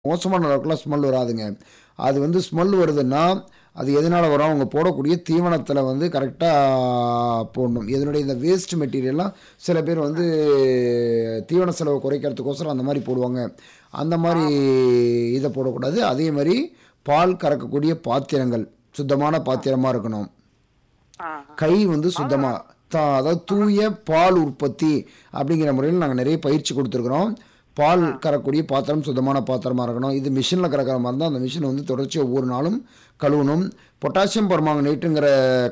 மோசமான அளவுக்குலாம் ஸ்மெல் வராதுங்க அது வந்து ஸ்மெல் வருதுன்னா அது எதனால் வரும் அவங்க போடக்கூடிய தீவனத்தில் வந்து கரெக்டாக போடணும் இதனுடைய இந்த வேஸ்ட் மெட்டீரியல்லாம் சில பேர் வந்து தீவன செலவை குறைக்கிறதுக்கோசரம் அந்த மாதிரி போடுவாங்க அந்த மாதிரி இதை போடக்கூடாது அதே மாதிரி பால் கறக்கக்கூடிய பாத்திரங்கள் சுத்தமான பாத்திரமாக இருக்கணும் ஆ, கை வந்து சுத்தமாக தா அதாவது தூய பால் உற்பத்தி அப்படிங்கிற முறையில் நாங்கள் நிறைய பயிற்சி கொடுத்துருக்குறோம் பால் கறக்கூடிய பாத்திரம் சுத்தமான பாத்திரமாக இருக்கணும் இது மிஷினில் கறக்கிற மாதிரி இருந்தால் அந்த மிஷின் வந்து தொடர்ச்சி ஒவ்வொரு நாளும் கழுவணும் பொட்டாசியம் பர்மாங்கனேட்டுங்கிற